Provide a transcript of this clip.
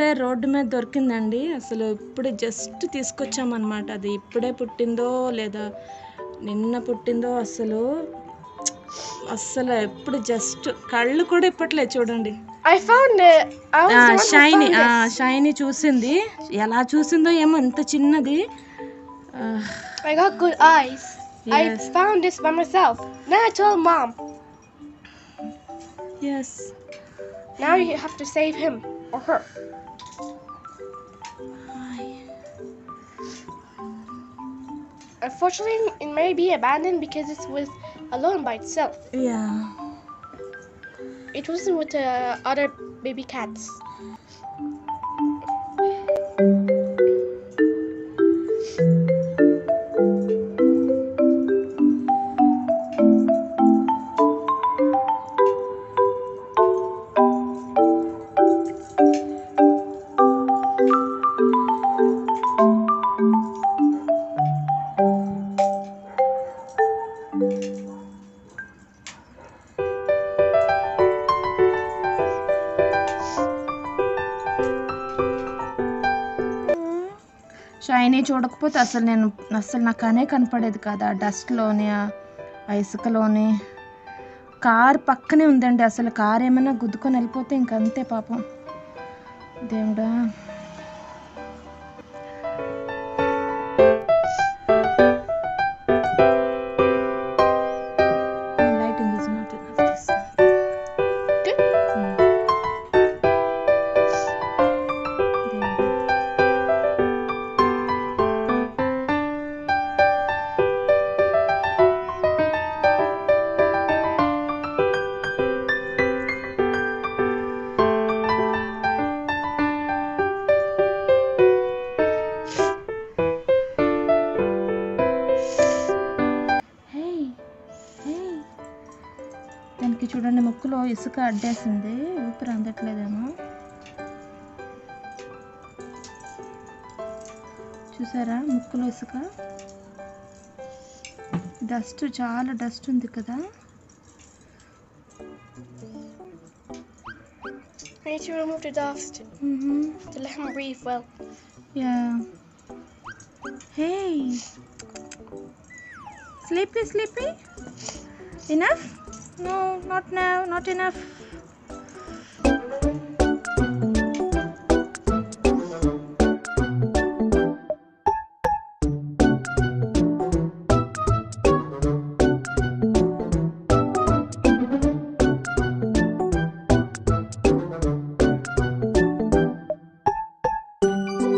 ఇప్పుడే రోడ్డు మీద దొరికిందండి అసలు ఇప్పుడే జస్ట్ తీసుకొచ్చామన్నమాట అది ఇప్పుడే పుట్టిందో లేదా నిన్న పుట్టిందో అసలు అస్సలు ఎప్పుడు జస్ట్ కళ్ళు కూడా ఇప్పట్లేదు చూడండి I found it. I was the one who Shiny found this. Shiny చూసింది ఎలా చూసిందో ఏమో ఇంత చిన్నది ఆ, I got good eyes. I Yes. found this by myself. Then I told mom. yes Now you have to save him or her. Unfortunately, it may be abandoned because it was alone by itself. yeah It wasn't with the other baby cats. Shiny చూడకపోతే అసలు నేను అసలు నాకు అనే కనపడేది కాదు ఆ డస్ట్లోని ఆ ఆ ఇసుకలోని కార్ పక్కనే ఉందండి అసలు కార్ ఏమైనా గుద్దుకొని వెళ్ళిపోతే ఇంకంతే పాపం దేవుడా Lighting is not enough this time. Good. Hmm. దేవుడా. హే హే దానికి చూడండి ముక్కులో ఇసుక అడ్డేసింది ఊపిరి అందట్లేదేమో చూసారా ముక్కులో ఇసుక డస్ట్ చాలా డస్ట్ ఉంది కదా I need to remove the dust to let him breathe well. Yeah hey sleepy sleepy enough no not now not enough